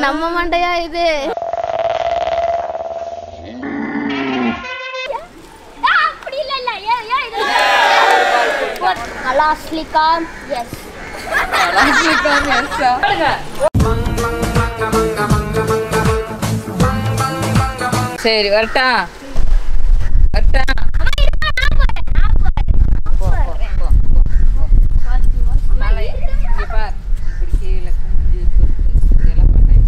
நம்ம மண்டையா இது அப்படி இல்ல இல்ல ஏ ஏ இது அலாஸ்லிகா எஸ் சரி வரட்டா வரட்டா போ, போ, போ, போ, போ. தலை, இங்க பார். இப்படி கீழே குனிஞ்சு தொட்டு, இப்படியெல்லாம் பண்ணேன்.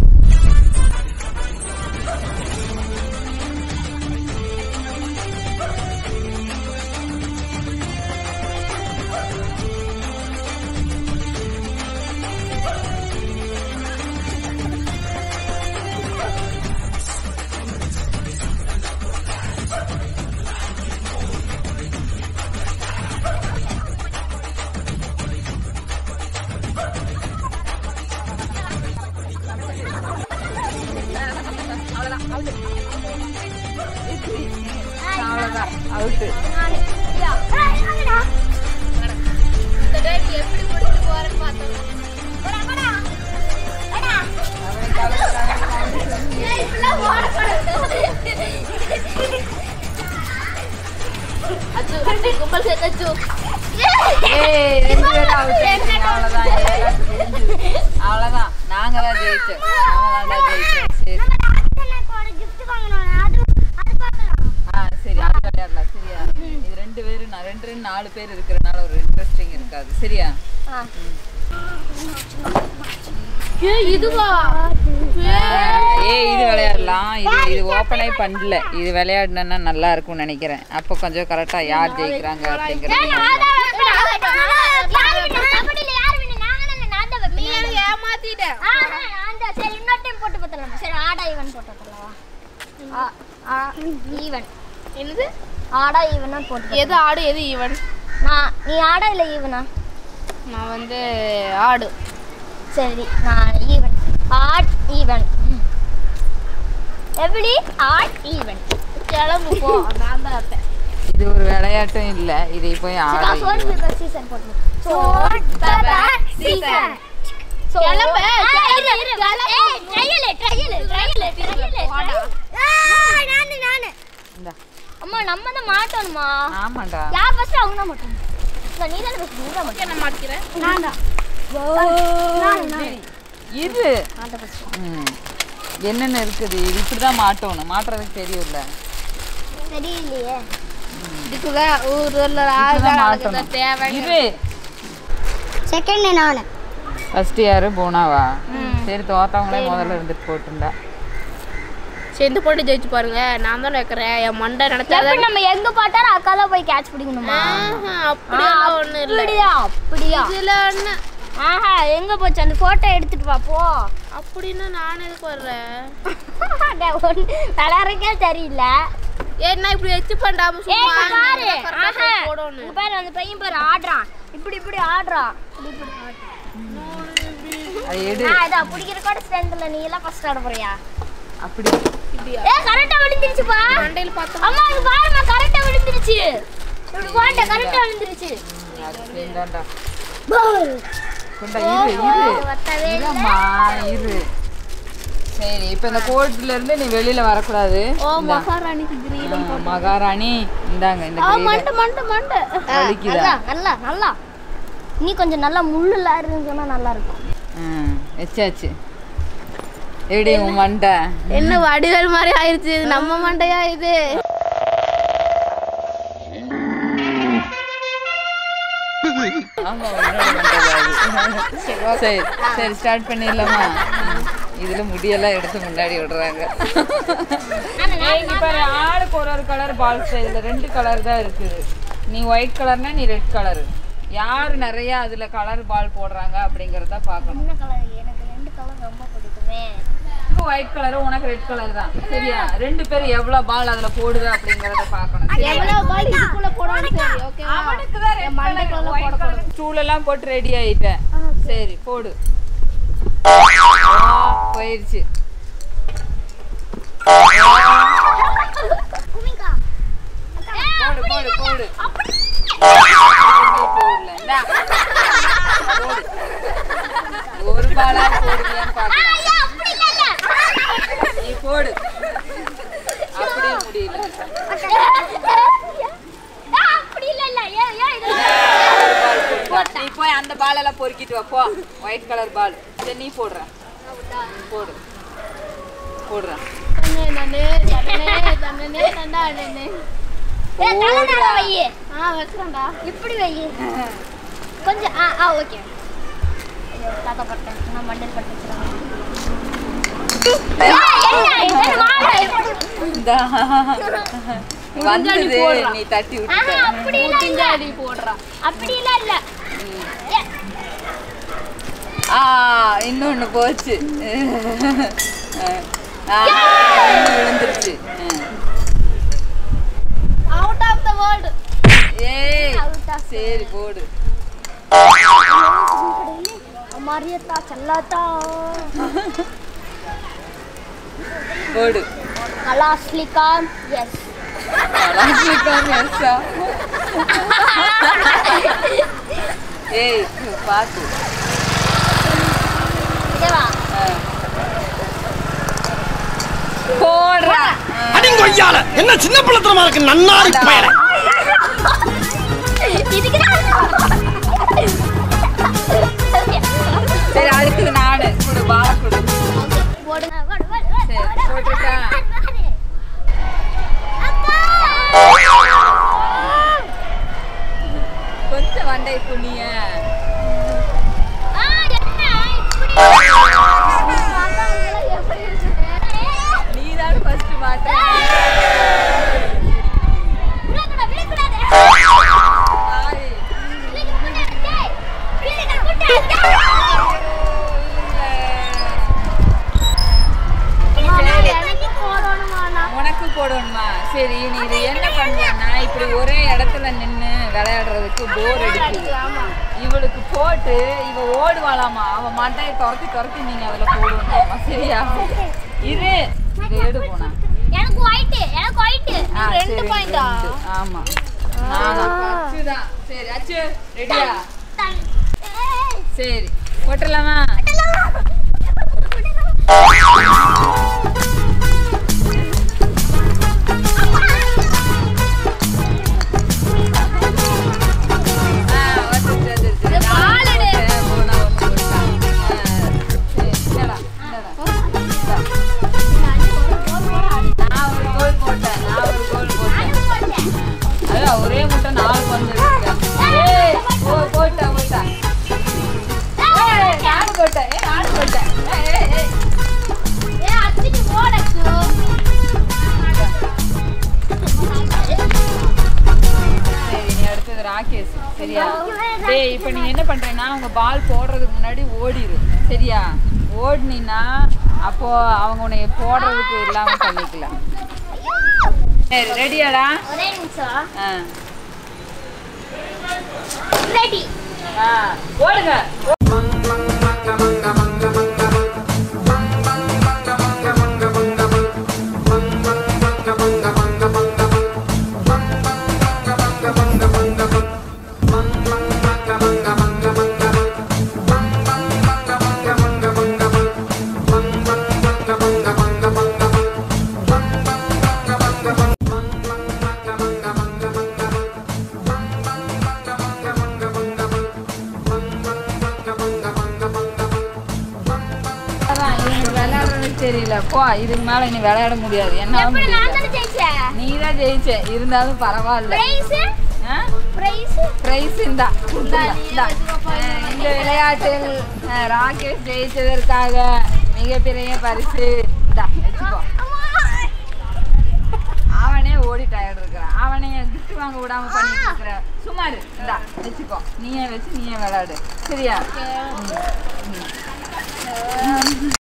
அவ்வளவுதான் அவுட்டு எப்படி முடிச்சு போறேன்னு பார்த்தோம் அச்சு கும்பல் சேர்த்து அச்சு ஏய் ரெண்டு பேரும் அவுட் அவ்வளவுதான் ஏழாக்கு முடிஞ்சுது. அவ்வளவுதான் நாங்க தான் ஜெயிச்சோம் நாங்க தான் ஜெயிச்சோம் சரி ஆ சரி அது விளையாடலாம் சரியா இது ரெண்டு பேரும் நான் ரெண்டு ரெண்டு நாலு பேர் இருக்கிறனால ஒரு இன்ட்ரெஸ்டிங் இருக்காது சரியா ஏ இதுவா ஏய் இது விளையாடலாம் இது இது ஓப்பனே பண்ணல இது விளையாடினா நல்லா இருக்கும்னு நினைக்கிறேன் அப்போ கொஞ்சம் கரெக்டா யார் ஜெயிக்கிறாங்க அப்படிங்கிறது ஏமாத்திட்ட சரி இன்னொரு டைம் போட்டு பார்த்தலாம் சரி ஆடா ஈவன் போட்டு பார்த்தலாம் ஈவன் என்னது ஆடா ஈவனா போட்டு எது ஆடு எது ஈவன் நான் நீ ஆடா இல்லை ஈவனா நான் வந்து ஆடு சரி நான் ஈவன் ஆட் ஈவன் எப்படி ஆட் ஈவன் கிளம்பு போ நான் தான் ஆட்டேன் இது ஒரு விளையாட்டும் இல்ல இதை போய் ஆட சோட் பேப்பர் சீசன் போட்டு சோட் பேப்பர் சீசன் கிளம்பு, இந்தா. அம்மா நம்ம தான் மாட்டணுமா ஆமாண்டா யார் ஃபர்ஸ்ட் அவங்க தான் மாட்டணும் இல்ல நீ தானே ஃபர்ஸ்ட் நீ தான் மாட்டணும் என்ன மாட்டிக்கிறேன் நான் தான் இது ம். என்னென்ன இருக்குது இது இப்படிதான் மாட்டணும் மாட்டுறதுக்கு தெரியும்ல தெரியலையே இதுக்குதான் ஊர்ல இப்படிதான் மாட்டணும் தேவை இது செகண்ட் நான் ஃபர்ஸ்ட் யாரு போனாவா சரி தோத்தவங்களே முதல்ல இருந்துட்டு போட்டுண்டா சரி இந்த போட்டு ஜெயிச்சு பாருங்க நான் தான் வைக்கிறேன் என் மண்டை நினைச்சா எப்படி நம்ம எங்க போட்டாலும் அக்கா தான் போய் கேட்ச் பிடிக்கணுமா அப்படியெல்லாம் ஒண்ணு இல்ல அப்படியா அப்படியா இதுல ஒண்ணு ஆஹா எங்க போச்சு அந்த போட்டோ எடுத்துட்டு வா போ அப்படின்னு நான் எதுக்கு வர்றேன் விளையாடுறக்கே தெரியல ஏன்னா இப்படி வச்சு பண்ணாம ஏய் சும்மா இங்க பாரு correct ஆ ஆஹா போடணும் இங்க பாரு அந்த பையன் பாரு ஆடுறான் இப்படி இப்படி ஆடுறான் இப்படி இப்படி ஆடுறான். அது எடு ஆ, இதா பிடிக்கிற கூட ஸ்ட்ரென்த் இல்ல நீ எல்லாம் ஃபர்ஸ்ட் ஆட போறியா அப்படி இப்படியா ஏ கரெக்டா விழுந்துருச்சுப்பா மண்டையில் பார்த்தோம் அம்மா இங்க பாருமா கரெக்டா விழுந்துருச்சு இப்படி போட்ட கரெக்டா விழுந்துருச்சு அது இந்தாண்டா கொண்டா இரு இரு வத்தவே இல்ல. இரும்மா இரு சரி இப்போ இந்த கோர்ட்ல இருந்து நீ வெளியில வரக்கூடாது ஓ இந்தா. மகாராணிக்கு கிரீடம் ஆ, மகாராணி இந்தாங்க இந்த கிரீடம். மண்டை மண்டை மண்டை வலிக்குதா நல்லா நல்லா நல்லா நீ கொஞ்சம் நல்லா முள்ளுலாம் இருக்குன்னு சொன்னா நல்லா இருக்கும் ம் வச்சாச்சு எப்படி உன் மண்டை என்ன வடிவேல் மாதிரி ஆயிருச்சு இது நம்ம மண்டையா இது ஆமா உன்னோட மண்டை தான் அது. சரி சரி ஸ்டார்ட் பண்ணிடலாமா இதுல முடியெல்லாம் எடுத்து முன்னாடி விடுறாங்க ஏய், இங்க பாரு ஆளுக்கு ஒரு ஒரு கலர் பால்ஸ் இதுல ரெண்டு கலர் தான் இருக்குது நீ ஒயிட் கலர்னா நீ ரெட் கலர் யார் நிறைய அதுல கலர் பால் போடுறாங்க அப்படிங்கறத பார்க்கணும் என்ன கலர் எனக்கு ரெண்டு கலர் ரொம்ப பிடிக்குமே ஒயிட் கலர் உனக்கு ரெட் கலர் தான் சரியா ரெண்டு பேரும் எவ்வளவு பால் அதுல போடுது அப்படிங்கறத பார்க்கணும் சரியா? எவ்வளவு பால் இதுக்குள்ள போடணும் சரி ஓகேவா அவனுக்கு தான் red colour, white colour stool எல்லாம் போட்டு ரெடி ஆயிட்டேன் சரி போடு ஆ, போயிருச்சு குமிகா போடு போடு போடு போடல இந்தா. போடு. ஒரு பாலா போடுவியான்னு பாக்கலாம் ஐயா அப்படி இல்ல இல்ல போடு அப்படியே முடியல அப்படி இல்ல இல்ல ஏ ஏ இது ஒரு ball போட்டா. நீ போய் அந்த பால் எல்லாம் பொறுக்கிட்டு வா போ ஒயிட் கலர் பால் சரி நீ போடுற போடு போடுறேன் தண்ணே தண்ணே தண்ணே தண்ணே தண்ணா தண்ணே ஏ தலை நேரா வை ஆ வச்சுக்கண்டா இப்படி வை கொஞ்சம் ஆ ஆ ஓகே தாத்தா பட்டேன் நான் மண்டல் பட்டேன் இந்தா. வந்தது நீ தட்டி விட்டு அப்படி இல்ல இல்ல அடி போடுறா அப்படி இல்ல இல்ல ஏ, ஆ இன்னொன்னு போச்சு ஆ, ஒண்ணு விழுந்துருச்சு அவுட் ஆஃப் த வேர்ல்டு ஏய் Out of சரி போடு மரியத்தா செல்லாத்தா போடு அலாஸ்லிகா எஸ் அலாசிக்காம எஸ்ஸா ஏய் பாத்து ஓகேவா ஆ. போடுறா ஆ. அடிங்கொய்யால என்ன சின்ன பிள்ளைத்தனமா இருக்கு நன்னாரி பயல இதுக்கு சரி அடுத்தது நாடு கொடு பால கொடு போடுங்க ஓடு, ஓடு, ஓடு, சரி, ஓடு, ஓடு, போட்டுட்டா? ஓடு, ஓடு. அக்கா! கொஞ்சம் வண்டை புண்ணிய ஆ, என்ன இப்படி? அக்கா, எப்படி இருக்குது? நீ தான் ஃபர்ஸ்ட் மாட்ட விழக்கூடாது, விழக்கூடாது. ஆய். விழக்கூடாது, டேய். விழக்கூடாது. சரி. எனக்கு போடணுமா நான்? உனக்கு போடணுமா சரி நீ இது என்ன பண்ணுவேன்னா இப்படி ஒரே இடத்துல நின்று விளையாடுறதுக்கு போர் அடிக்குது இவளுக்கு போட்டு இவ ஓடுவாளாமா அவ மண்டையை துரத்தி துரத்தி நீங்க அதுல போடுவாங்க சரியா இது இதை எடு போனா எனக்கு ஒயிட் எனக்கு ஒயிட் ஆ, ரெண்டு சரி, point ஆ? ரெண்டு. ஆமா நானா அச்சுதான் சரி அச்சு ரெடியா சரி போட்டுடலாமா ஆ, வந்துருச்சு, வந்துருச்சு. நான் பாலடு. போட்டேன், போனா ஒண்ணு போட்டான். ஆ, சரி, இந்தடா, இந்தடா. இந்தா. நான் ஒரு கோல் போட்டேன் நான் ஒரு கோல் போட்டேன் அதான் ஒரே முட்டை நாலு பந்து எடுத்தேன் ஏய் ஓ போட்டா போட்டா ஏய் நாலு போட்டேன் ஏய் நாலு போட்டேன் ஏய் ஏய் ஏய் ஏ அச்சிட்டு போடச்சு சரி நீ அடுத்தது ராகேஷ் சரியா டேய் இப்போ நீ என்ன பண்றேன்னா அவங்க பால் போடுறதுக்கு முன்னாடி ஓடிரு சரியா ஓடுனீன்னா அப்போ அவங்க உன்னை போடுறதுக்கு இல்லாம பண்ணிக்கலாம் சரி ரெடியாடா ஒரே நிமிஷம் ஆ ரெடி ஆ ஓடுங்க அதான் இவங்க விளையாடுறது தெரியல போ இதுக்கு மேல இனி விளையாட முடியாது என்ன எப்படி நான் முடியல தானே ஜெயிச்சேன் நீ தான் ஜெயிச்ச இருந்தாலும் பரவாயில்ல பிரைஸ் ஆ? பிரைஸ் பிரைஸ் இந்தா கொடுத்துடலாம். இந்தா. அஹ் இந்த விளையாட்டில் அஹ், ராகேஷ் ஜெயிச்சதற்காக மிகப்பெரிய பரிசு இந்தா வச்சுக்கோ அவனே ஓடி டயர்ட் இருக்கிறான் அவனே கிஃப்ட் வாங்க விடாம பண்ணிட்டு இருக்கிற சுமாரு இந்தா வச்சுக்கோ நீயே வச்சு நீயே விளையாடு சரியா ம். ம்.